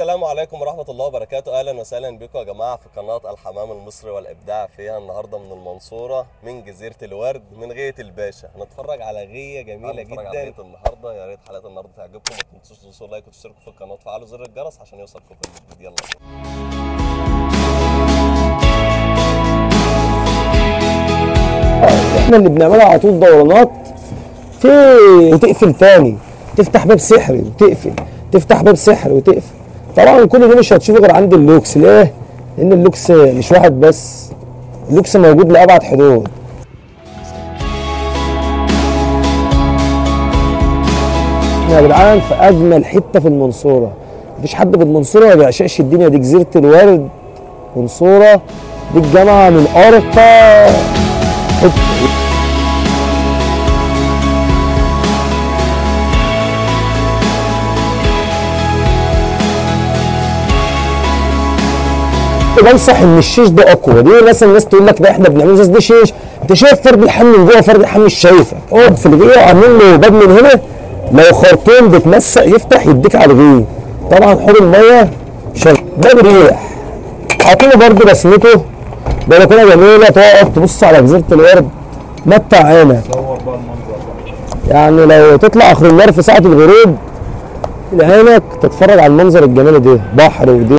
السلام عليكم ورحمة الله وبركاته أهلا وسهلا بكم يا جماعة في قناة الحمام المصري والإبداع فيها النهاردة من المنصورة من جزيرة الورد من غية الباشا هنتفرج على غية جميلة هنتفرج جدا على غية النهاردة يا ريت حلقة النهاردة تعجبكم ما تنسوش تدوسوا لايك وتشتركوا في القناة وتفعلوا زر الجرس عشان يوصلكم كل جديد يلا احنا اللي بنعملها على طول دورانات في وتقفل تاني تفتح باب سحري وتقفل تفتح باب سحري وتقفل طبعا كل دي مش هتشوفه غير عند اللوكس ليه؟ لان اللوكس مش واحد بس اللوكس موجود لابعد حدود احنا يا جدعان في اجمل حته في المنصوره مفيش حد في المنصوره ما بيعشقش الدنيا دي جزيره الورد منصوره دي الجامعه من ارقى حته بنصح ان الشيش ده اقوى ليه مثلا الناس تقول لك ده احنا بنعمل زي ده شيش انت شايف فرد الحم من جوه فرد الحم مش شايفك اقعد في الغيه عاملين له باب من هنا لو خرطوم بتمسك يفتح يديك على الغيه طبعا حوض الميه شغال باب ريح حاطينه برضه رسمته بلكونه جميله تقعد تبص على جزيره الورد متع عينك يعني لو تطلع اخر النهار في ساعه الغروب عينك تتفرج على المنظر الجميل ده بحر ودي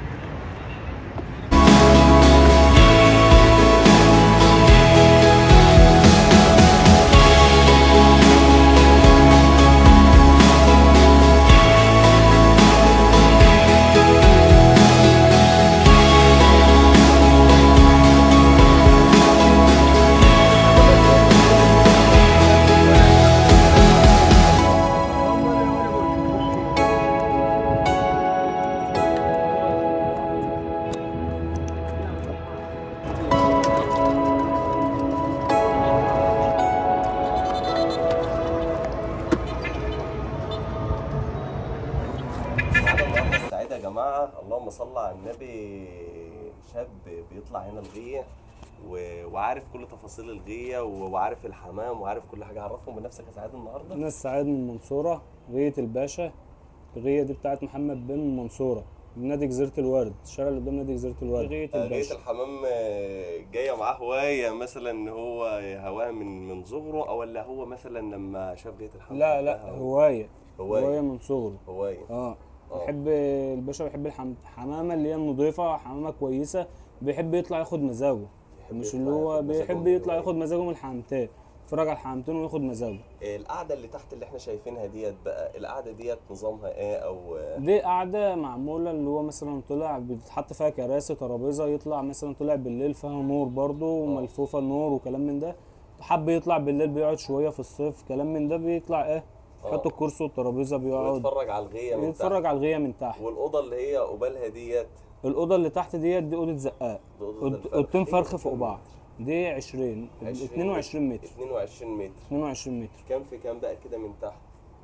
النهارده السعيدة يا جماعة اللهم صل على النبي شاب بيطلع هنا الغية و... وعارف كل تفاصيل الغية و... وعارف الحمام وعارف كل حاجة عرفهم بنفسك يا سعيد النهارده أنا السعيد من المنصورة غية الباشا الغية دي بتاعت محمد بن من المنصورة من نادي جزيرة الورد الشارع اللي قدام نادي جزيرة الورد غية غية الباشا الحمام آه، جاية معاه هواية مثلا ان هو هواها من من صغره او ولا هو مثلا لما شاف غية الحمام لا لا حبها؟ هواية هواية. هواية من صغره هواية اه آه. بيحب الباشا بيحب الحمامة اللي هي النظيفة حمامة كويسة بيحب يطلع ياخد مزاجه مش يطلع اللي هو ياخد مزاجه بيحب من يطلع الهواية. ياخد مزاجه من الحمامتين يتفرج على الحمامتين وياخد مزاجه القعدة اللي تحت اللي احنا شايفينها ديت بقى القعدة ديت نظامها ايه او دي قاعدة معمولة اللي هو مثلا طلع بيتحط فيها كراسي ترابيزة يطلع مثلا طلع بالليل فيها نور برضو ملفوفة نور وكلام من ده حب يطلع بالليل بيقعد شوية في الصيف كلام من ده بيطلع ايه يحط الكرسي والترابيزة بيقعد يتفرج على الغية من يتفرج تحت على الغية من تحت والأوضة اللي هي قبالها ديت الأوضة اللي تحت ديت دي أوضة زقاق دي أوضة أوض- الفرخ. أوضتين فرخ إيه؟ فوق بعض دي 20 22 متر 22 متر 22 متر كام في كام بقى كده من تحت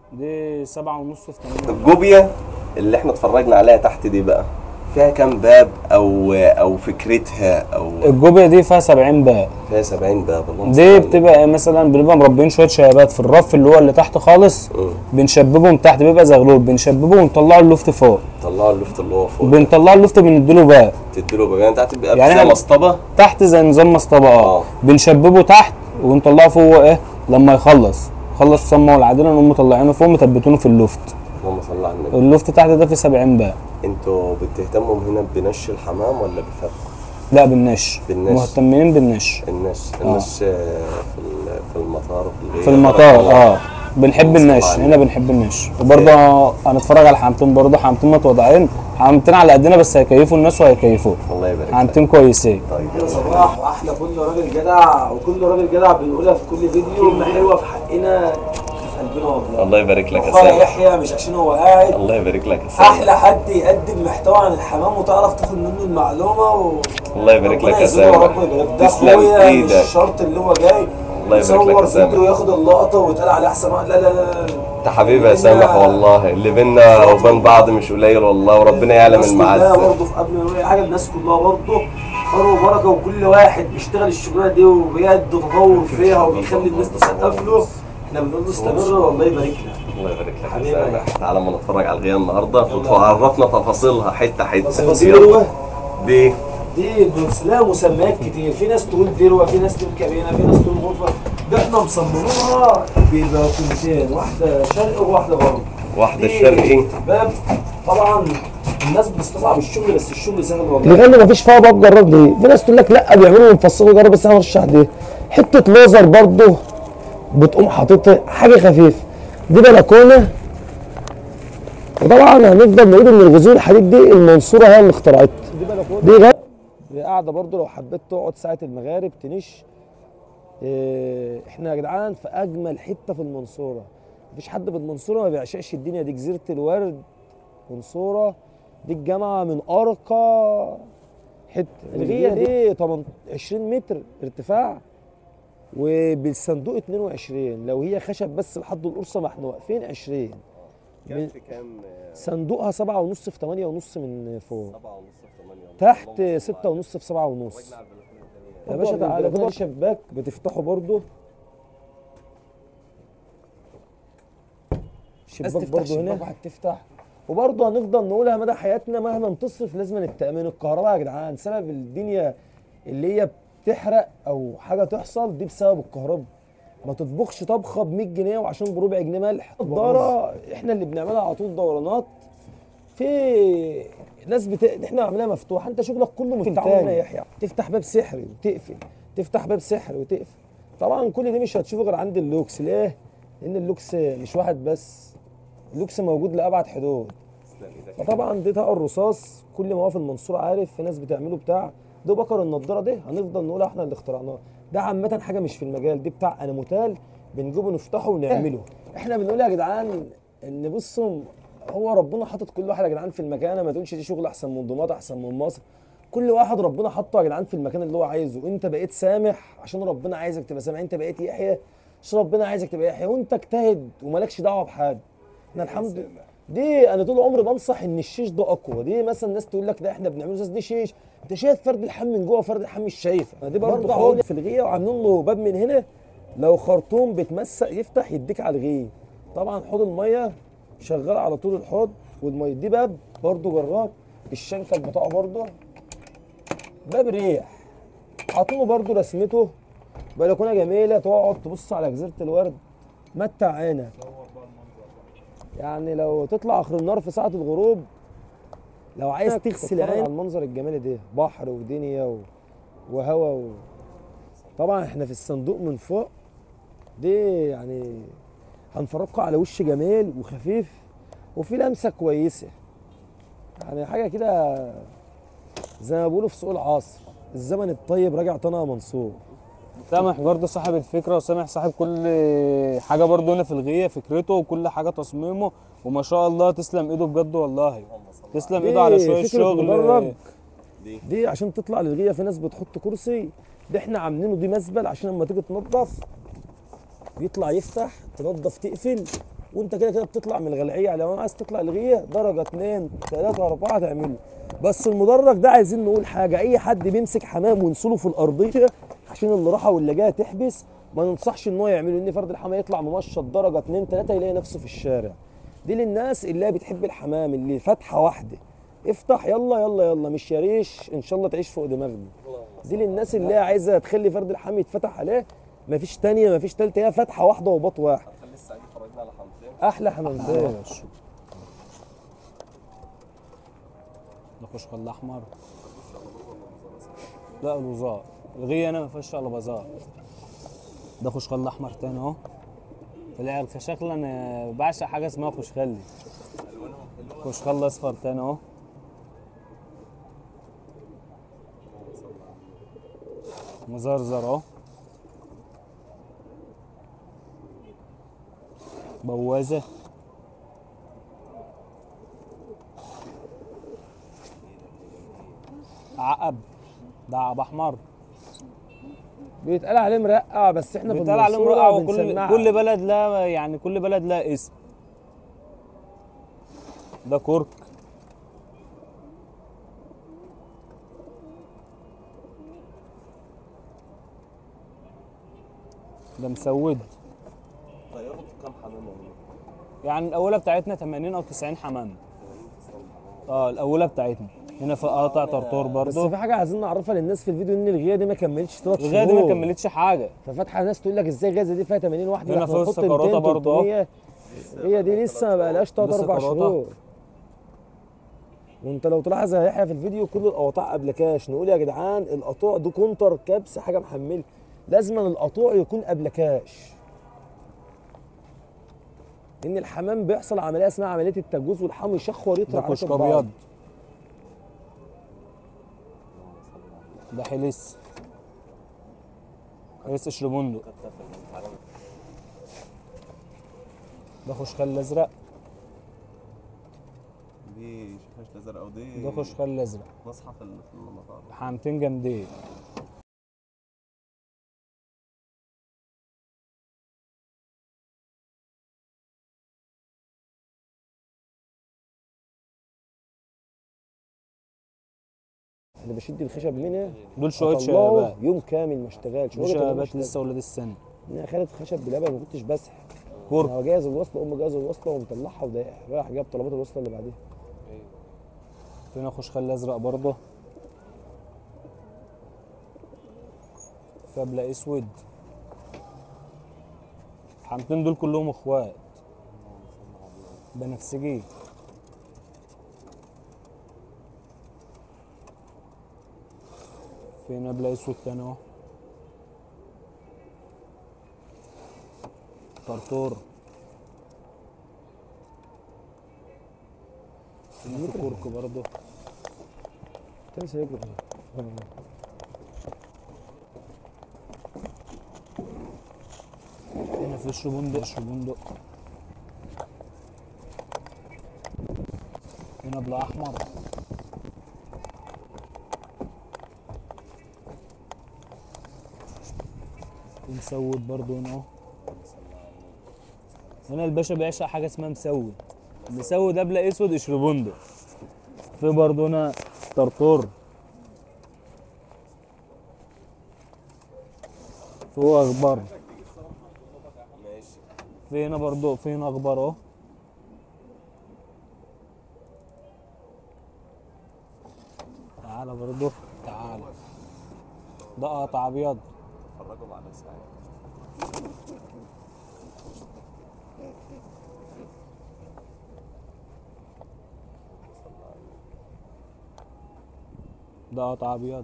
دي سبعة ونص في 8 الجوبيا اللي احنا اتفرجنا عليها تحت دي بقى فيها كام باب او او فكرتها او الجوبيا دي فيها 70 باب فيها 70 باب اللهم صل دي على النبي. بتبقى مثلا بنبقى مربين شويه شبابات في الرف اللي هو اللي تحت خالص مم. بنشببهم تحت بيبقى زغلول بنشببه ونطلعه اللفت فوق طلعوا اللفت اللي هو فوق بنطلعه اللفت بنديله باب تديله بقى يعني تحت بيبقى يعني فيها أنا- مسطبه تحت زي نظام مسطبه آه. اه بنشببه تحت ونطلعه فوق ايه لما يخلص خلص سمه والعدله نقوم مطلعينه فوق مثبتينه في اللفت اللهم صل على النبي اللفت تحت ده فيه 70 باب انتوا بتهتموا هنا بنش الحمام ولا بفرق لا بالنش بالنش. مهتمين بالنش النش النش آه، في ال- في المطار وفي الغير في المطار بارك الله. اه بنحب اللهم صل النش على هنا بنحب النش وبرضه هنتفرج على حمامتين برضه حمامتين متوضعين حمامتين على قدنا بس هيكيفوا الناس وهيكيفوه الله يبارك لك. حمامتين كويسين طيب احلى صباح واحلى كل راجل جدع وكل راجل جدع بنقولها في كل فيديو كلمه حلوه في حقنا في قلبنا والله الله يبارك لك يا قال سامح يحيى مش عشان هو قاعد الله يبارك لك يا سامح احلى حد يقدم محتوى عن الحمام وتعرف تاخد منه المعلومه و... الله يبارك لك ربنا يا يزيده سامح وربنا يبارك ده تسلم اخويا مش ايدك شرط اللي هو جاي الله يبارك لك يا يصور سامح. فيديو وياخد اللقطه ويتقال عليه احسن واحد. لا لا لا لا انت حبيبي يا سامح والله اللي بينا وبين بعض مش قليل والله وربنا يعلم الناس كلها المعزه برضه في قبل ما نقول أي حاجه الناس كلها برضه خير وبركه وكل واحد بيشتغل الشغلانه دي وبيد تطور فيها وبيخلي الناس تسقف له احنا بنقول له استمر والله يبارك لك الله يبارك لك حبيبي. يا سامح تعالى اما نتفرج على الغيه النهارده وتعرفنا تفاصيلها حته حته تفاصيل يلا. دروة دي دي بس لها مسميات كتير في ناس تقول دروة في ناس تقول كابينة في ناس تقول غرفة ده احنا مصممينها ببلكونتين واحدة شرق وواحدة غرب واحده دي الشرقي باب طبعا الناس بتستصعب الشغل بس الشغل سهل والله الغنى مفيش فيها باب جرب ليه في ناس تقول لك لا بيعملوا منفصل جرب بس انا برشح دي حته ليزر برضه بتقوم حاططها حاجه خفيفه دي بلكونه وطبعا هنفضل نقول ان الغزول الحديد دي المنصوره هي اللي اخترعتها دي بلكونه دي غ- دي قاعده برضه لو حبيت تقعد ساعه المغارب تنش إيه، احنا يا جدعان في اجمل حته في المنصوره مفيش حد في المنصوره ما بيعشقش الدنيا دي جزيره الورد منصوره دي الجامعه من ارقى حته الغيه دي 8 20 متر ارتفاع وبالصندوق 22 لو هي خشب بس لحد القرصه ما احنا واقفين 20 كام في كام صندوقها 7 ونص في 8 ونص من فوق 7 ونص في 8 ونص تحت 6 ونص في 7 ونص يا باشا تعالى كده شباك بتفتحه برضه شباك برضه هنا تفتح وبرضه هنفضل نقولها مدى حياتنا مهما تصرف لازم التأمين الكهرباء يا جدعان سبب الدنيا اللي هي بتحرق او حاجه تحصل دي بسبب الكهرباء ما تطبخش طبخه ب 100 جنيه وعشان بربع جنيه ملح النضاره احنا اللي بنعملها على طول دورانات في ناس بت... احنا عاملينها مفتوحه انت شغلك كله مفتوح يا يحيى تفتح باب سحري وتقفل تفتح باب سحري وتقفل طبعا كل دي مش هتشوفه غير عند اللوكس ليه؟ لان اللوكس مش واحد بس اللوكس موجود لابعد حدود فطبعا دي طاقه الرصاص كل ما هو في المنصوره عارف في ناس بتعمله بتاع ده بكر النضاره دي هنفضل نقول احنا اللي اخترعناه ده عامه حاجه مش في المجال دي بتاع اناموتال بنجيبه نفتحه ونعمله احنا بنقول يا جدعان ان بصوا هو ربنا حاطط كل واحد يا جدعان في المكان ما تقولش دي شغل احسن من دمياط احسن من مصر كل واحد ربنا حاطه يا جدعان في المكان اللي هو عايزه انت بقيت سامح عشان ربنا عايزك تبقى سامح انت بقيت يحيى عشان ربنا عايزك تبقى يحيى وانت اجتهد ومالكش دعوه بحد احنا الحمد لله دي انا طول عمري بنصح ان الشيش ده اقوى دي مثلا الناس تقول لك ده احنا بنعمله زي دي شيش انت شايف فرد اللحم من جوه فرد اللحم مش شايفه دي برضه حوض في الغيه وعاملين له باب من هنا لو خرطوم بتمسك يفتح يديك على الغيه طبعا حوض الميه شغال على طول الحوض والميه دي باب برضه جرار الشنكل بتاعه برضه باب ريح حاطينه برضه رسمته بلكونه جميله تقعد تبص على جزيره الورد متع عينك يعني لو تطلع اخر النهار في ساعه الغروب لو عايز تغسل عين على المنظر الجمالي ده بحر ودنيا و... وهوا و... طبعا احنا في الصندوق من فوق دي يعني هنفرجكم على وش جميل وخفيف وفي لمسه كويسه يعني حاجه كده زي ما بيقولوا في سوق العصر الزمن الطيب راجع طنا منصور سامح برضه صاحب الفكره وسامح صاحب كل حاجه برضه هنا في الغيه فكرته وكل حاجه تصميمه وما شاء الله تسلم ايده بجد والله تسلم ايده على دي شويه فكرة شغل مدرج. دي عشان تطلع للغيه في ناس بتحط كرسي ده احنا عاملينه دي مزبل عشان لما تيجي تنظف يطلع يفتح تنظف تقفل وانت كده كده بتطلع من الغلعيه لو انا عايز تطلع الغيه درجه اتنين تلاته اربعه تعمله بس المدرج ده عايزين نقول حاجه اي حد بيمسك حمام وينصله في الارضيه عشان اللي راحه واللي جايه تحبس ما ننصحش ان هو يعمله ان فرد الحمام يطلع ممشط درجه اتنين تلاته يلاقي نفسه في الشارع دي للناس اللي هي بتحب الحمام اللي فاتحه واحده افتح يلا يلا يلا مش يا ريش ان شاء الله تعيش فوق دماغنا دي للناس اللي هي عايزه تخلي فرد الحمام يتفتح عليه مفيش تانية مفيش تالتة هي فتحة واحدة وباط واحد خلي السعيد فرجنا على حمامتين أحلى حمامتين ده خشخل الاحمر لا الوزار الغيه انا ما فيهاش الا بازار ده خشخل الاحمر تاني اهو طلع الخشخله انا بعشق حاجه اسمها خشخلي خشخل الاصفر تاني اهو مزرزر اهو بوازه عقب ده عقب احمر بيتقال عليه مرقع بس احنا في بيتقال عليه المنصورة مرقع وكل بنسمعها. كل بلد لا يعني كل بلد لها اسم ده كرك ده مسود طيروا كام حمامه هنا؟ يعني الاولى بتاعتنا 80 او 90 حمام اه الاولى بتاعتنا هنا في قاطع طرطور بس برضه في حاجه عايزين نعرفها للناس في الفيديو ان الغيه دي ما كملتش ثلاث شهور الغايه دي ما كملتش حاجه ففاتحه ناس تقول لك ازاي غازه دي فيها 80 واحده هنا احنا في نحط وسط كاروتا 200 برضه اهو. 300 هي دي لسه ما بقالهاش 3 لسه 4 كاروتا. شهور وانت لو تلاحظ يا يحيى في الفيديو كل القطاع قبل كاش نقول يا جدعان القطوع دي كونتر كبس حاجه محمله لازم القطوع يكون قبل كاش لان الحمام بيحصل عمليه اسمها عمليه التجويز والحمام يشخور ده يطلع على كشك بعض. ابيض ده حليس حليس اشربوندو ده خشخال الازرق دي شفاش الازرق او دي ده خشخال الازرق نصحى في ال- في المطار حامتين جامدين اللي بشد الخشب منها دول شويه الله شباب يوم كامل ما اشتغلش دول ولا كمان شبابات اشتغل. لسه ولاد السنه انا خدت خشب بلبن ما كنتش بسح كورك انا جاهز الوصله ام جاهز الوصله ومطلعها ودايح رايح جاب طلبات الوصله اللي بعديها فينا خشخال الازرق برضه فبلة اسود الحامتين دول كلهم اخوات بنفسجي في نبلة اسود تاني اهو طرطور هنا في كرك برضه تاني سايبه هنا في شربندق شربندق هنا بلا احمر في مسود برضو هنا اهو هنا الباشا بيعشق حاجه اسمها مسود مسود ابلة اسود اشربندق في برضو هنا طرطور في اخبار ماشي في هنا برضو في هنا اخبار اهو تعالى برضو تعالى ده قطع ابيض اتفرجوا مع ناس يعني ده قطع ابيض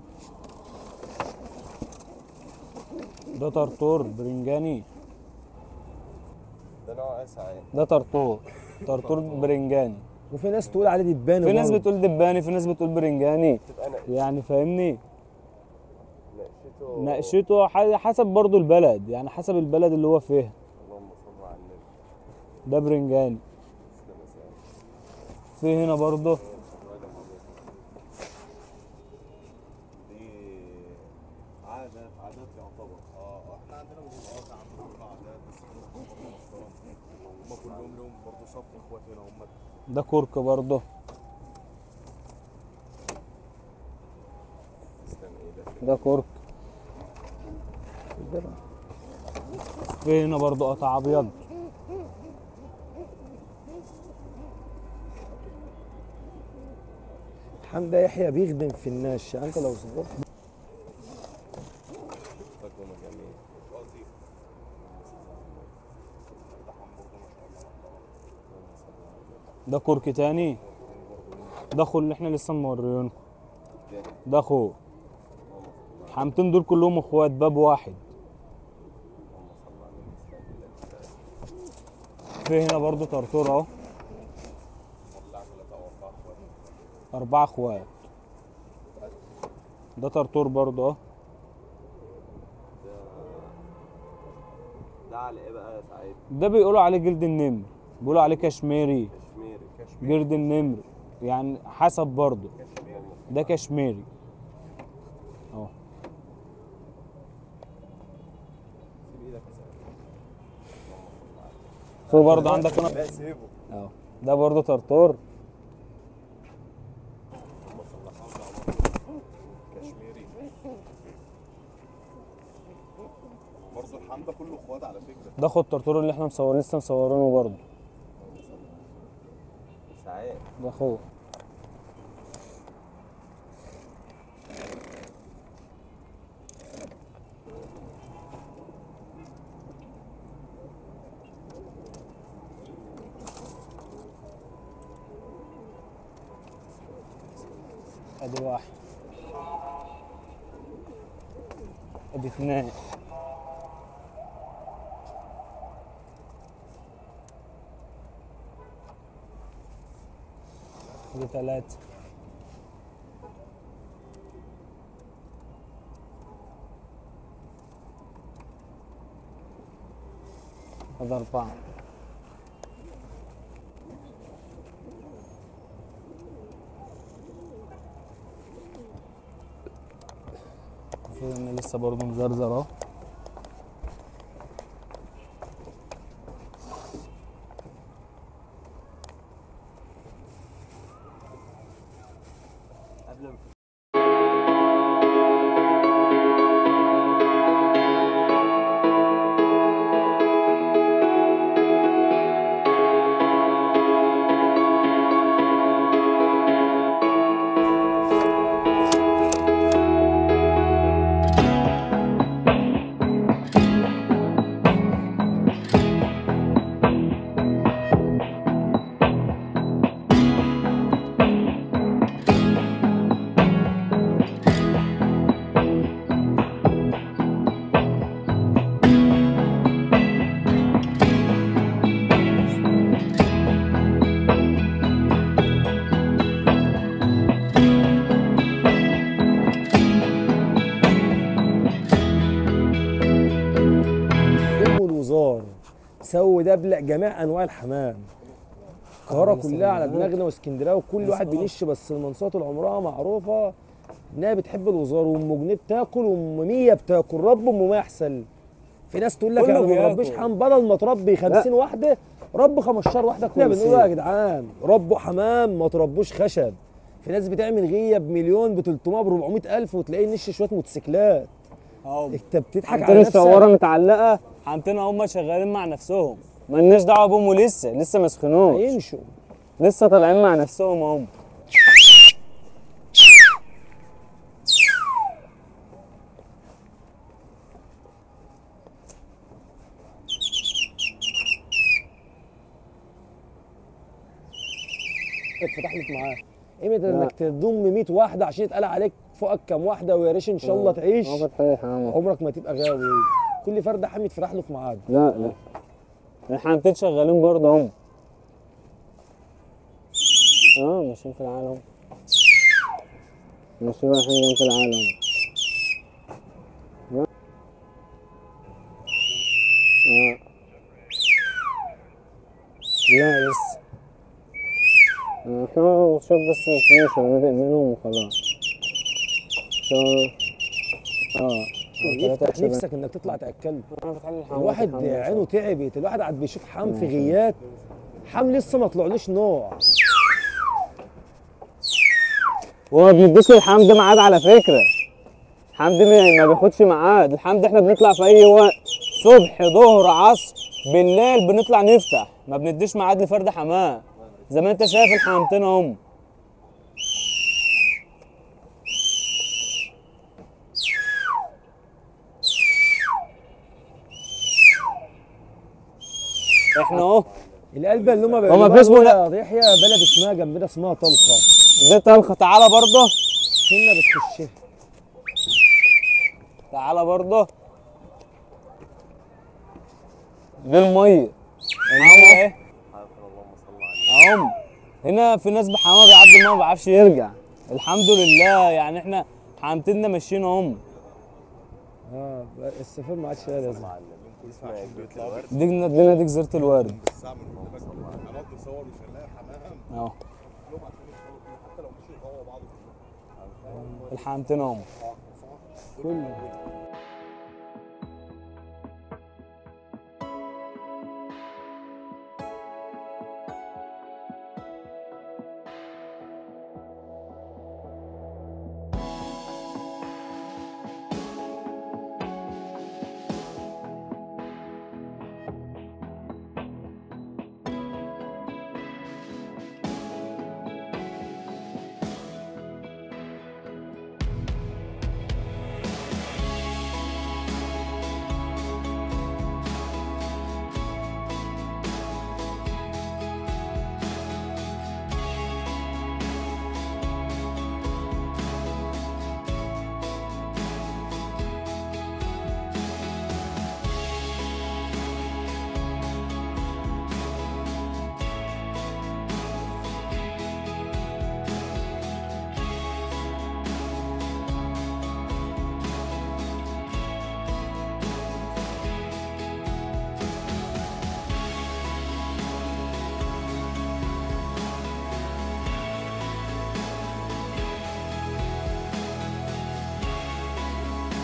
ده طرطور برنجاني ده نوع ايه ساعات ده طرطور طرطور برنجاني وفي ناس تقول عليه دبان في ناس برضه. بتقول دباني في ناس بتقول برنجاني تبقى انا يعني فاهمني نقشته نقشته ح- حسب برضو البلد يعني حسب البلد اللي هو فيها اللهم صل على النبي ده برنجاني تسلم يا سيدي. في هنا برضه دي عادات عادات يعتبر اه احنا عندنا مجموعات عندنا عادات بس هم كلهم لهم برضه صف اخواتنا هم ده كرك برضه تسلم ايدك ده كرك في هنا برضه قطع ابيض حمده يحيى بيخدم في الناش يعني انت لو صبرت تكون جميل ده كرك تاني ده اخو اللي احنا لسه موريينكم ده اخو الحامتين دول كلهم اخوات باب واحد في هنا برضه طرطور اهو أربعة اخوات ده طرطور برضه اهو ده على ايه بقى يا سعيد؟ ده بيقولوا عليه جلد النمر بيقولوا عليه كشميري كشميري كشميري جلد النمر يعني حسب برضه كشميري ده كشميري اهو سيب ايدك يا سعيد في برضه عندك هنا لا سيبه اهو ده برضه طرطور كشميري برضه الحمد كله اخوات على فكره ده خد طرطور اللي احنا مصورين لسه مصورينه برضه ساعات ده اخوه ادي واحد ادي اثنين ادي ثلاثة ادي أربعة المفروض ان لسه برضه مزرزر اهو قبل ما الحمام والوزار سوي دبلع جميع انواع الحمام القاهره كلها على دماغنا واسكندريه وكل واحد بينش بس المنصات طول عمرها معروفه انها بتحب الوزار وام جنيه بتاكل وام مية بتاكل رب ام ما يحصل في ناس تقول لك كله انا ما بياكل. بربيش حمام بدل ما تربي 50 واحده رب 15 واحده كلنا بنقول يا جدعان ربوا حمام ما تربوش خشب في ناس بتعمل غيه بمليون ب 300 ب 400 الف وتلاقيه نش شويه موتوسيكلات اهو انت بتضحك على عندنا نفسك الشوارع متعلقه حامتنا هم شغالين مع نفسهم مالناش دعوه بهم لسه لسه ما سخنوش هيمشوا لسه طالعين مع نفسهم هم اتفتح لك معاه قيمه انك تضم 100 واحده عشان يتقال عليك فوقك كام واحده ويا ريش ان شاء الله تعيش هو فتحي حمام عمرك ما تبقى غاوي كل فرد حامي يتفتح له في ميعاد لا لا الحامتين شغالين برضه هم اه ماشيين في العالم ماشيين رايحين في العالم لا. آه. لا لسه آه، احنا شوف بس مفيش نبدأ منهم وخلاص شو اه يفتح نفسك انك تطلع تاكله الواحد الواحد عينه تعبت الواحد قاعد بيشوف حام في غيات حام لسه ما طلعلوش نوع وما بنديش الحمد ميعاد على فكره الحمد ما ما بياخدش ميعاد الحمد احنا بنطلع في اي وقت صبح ظهر عصر بالليل بنطلع نفتح ما بنديش ميعاد لفرد حمام زي ما انت شايف الحمامتين هم احنا اهو القلبه اللي هم هما في اسمه لا- لا يحيى بلد اسمها جنبنا اسمها طلخه دي طلخه تعالى برضه سنه بتخشها تعالى برضه دي الميه الميه اهي اللهم صل على اهم هنا في ناس بحمامه بيعدي الميه ما بيعرفش يرجع الحمد لله يعني احنا حمامتنا ماشيين هم اه السفير ما عادش لها لازمه النبي اسمها بيوت الورد دي لنا دي جزيره الورد الساعه من قدامك هنقعد نصور مش هنلاقي حمام اهو كلهم عشان يصوروا فيه، حتى لو مشوا يغووا بعض كلهم الحمامتين هم كله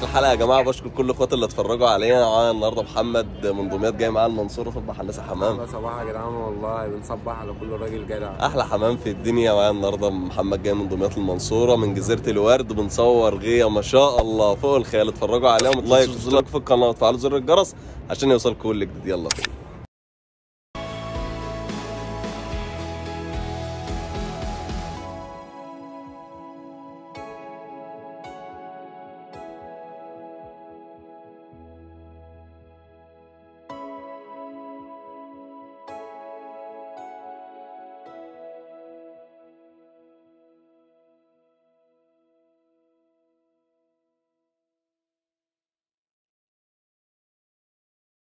الحلقه يا جماعه بشكر كل اخواتي اللي اتفرجوا علينا معانا النهارده محمد من دمياط جاي معانا المنصوره صبح على الناس يا حمام الله صباح يا جدعان والله بنصبح على كل راجل جدع احلى حمام في الدنيا معايا النهارده محمد جاي من دمياط المنصوره من جزيره الورد بنصور غيه ما شاء الله فوق الخيال اتفرجوا عليهم لايك واشتراك في القناه وتفعلوا زر الجرس عشان يوصلكم كل جديد يلا بينا